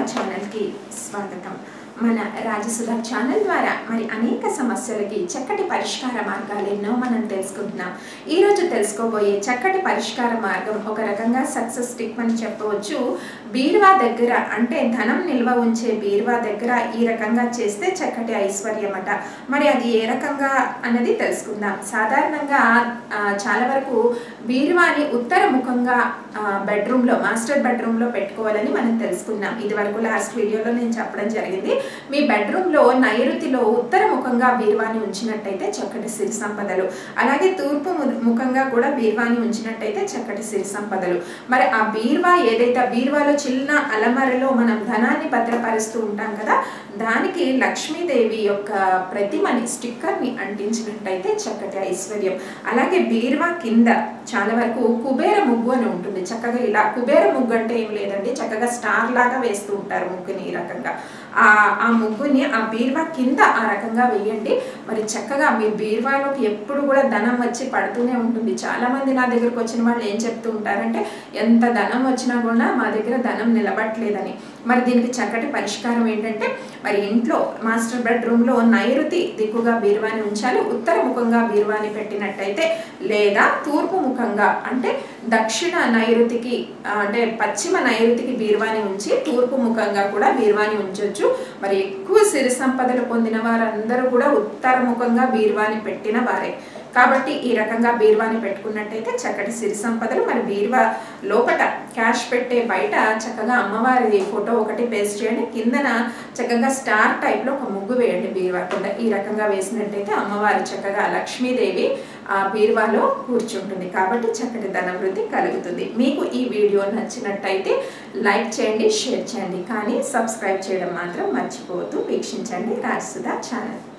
ఛానల్కి స్వాగతం మన రాజసుధా ఛానల్ ద్వారా మరి అనేక సమస్యలకి చక్కటి పరిష్కార మార్గాలు ఎన్నో మనం తెలుసుకుంటున్నాం ఈరోజు తెలుసుకోబోయే చక్కటి పరిష్కార మార్గం ఒక రకంగా సక్సెస్ టిప్ అని చెప్పవచ్చు బీరువా దగ్గర అంటే ధనం నిల్వ ఉంచే బీరువా దగ్గర ఈ రకంగా చేస్తే చక్కటి ఐశ్వర్యమట మరి అది ఏ రకంగా అన్నది తెలుసుకుందాం సాధారణంగా ఆ, చాలా వరకు బీరువాని ఉత్తర ముఖంగా ఆ, బెడ్రూమ్లో మాస్టర్ బెడ్రూమ్లో పెట్టుకోవాలని మనం తెలుసుకున్నాం ఇది వరకు లాస్ట్ వీడియోలో నేను చెప్పడం జరిగింది మీ బెడ్రూమ్లో నైరుతిలో ఉత్తర ముఖంగా బీరువాని ఉంచినట్టయితే చక్కటి సిరి సంపదలు అలాగే తూర్పు ము- ముఖంగా కూడా బీరువాని ఉంచినట్టయితే చక్కటి సిరి సంపదలు మరి ఆ బీరువా ఏదైతే ఆ బీరువాలో చిన్న అలమరలో మనం ధనాన్ని భద్రపరుస్తూ ఉంటాం కదా దానికి లక్ష్మీదేవి యొక్క ప్రతిమని స్టిక్కర్ని అంటించినట్టయితే చక్కటి ఐశ్వర్యం అలాగే బీరువా కింద చాలా వరకు కుబేర ముగ్గు అని ఉంటుంది చక్కగా ఇలా కుబేర ముగ్గు అంటే ఏం లేదండి చక్కగా స్టార్ లాగా వేస్తూ ఉంటారు ముగ్గుని ఈ రకంగా ఆ ఆ ముగ్గుని ఆ బీరువా కింద ఆ రకంగా వేయండి మరి చక్కగా మీ బీరువాలోకి ఎప్పుడు కూడా ధనం వచ్చి పడుతూనే ఉంటుంది చాలా మంది నా దగ్గరకు వచ్చిన వాళ్ళు ఏం చెప్తూ ఉంటారంటే ఎంత ధనం వచ్చినా కూడా మా దగ్గర ధనం నిలబట్లేదని మరి దీనికి చక్కటి పరిష్కారం ఏంటంటే మరి ఇంట్లో మాస్టర్ బెడ్రూమ్లో నైరుతి దిక్కుగా బీరువాని ఉంచాలి ఉత్తర ముఖంగా బీరువాని పెట్టినట్టయితే లేదా తూర్పు ముఖంగా అంటే దక్షిణ నైరుతికి ఆ, అంటే పశ్చిమ నైరుతికి బీరువాని ఉంచి తూర్పు ముఖంగా కూడా బీరువాని ఉంచవచ్చు మరి ఎక్కువ సిరి సంపదలు పొందిన వారందరూ కూడా ఉత్తర ముఖంగా బీరువాని పెట్టిన వారే కాబట్టి ఈ రకంగా బీరువాని పెట్టుకున్నట్టయితే చక్కటి సిరి సంపదలు మరి బీరువా లోపట క్యాష్ పెట్టే బయట చక్కగా అమ్మవారి ఫోటో ఒకటి పేస్ట్ చేయండి కిందన చక్కగా స్టార్ టైప్లో ఒక ముగ్గు వేయండి బీరువా కింద ఈ రకంగా వేసినట్టయితే అమ్మవారి చక్కగా లక్ష్మీదేవి ఆ బీరువాలో కూర్చుంటుంది కాబట్టి చక్కటి ధనవృద్ధి కలుగుతుంది మీకు ఈ వీడియో నచ్చినట్టయితే లైక్ చేయండి షేర్ చేయండి కానీ సబ్స్క్రైబ్ చేయడం మాత్రం మర్చిపోవద్దు వీక్షించండి రాజసుధా ఛానల్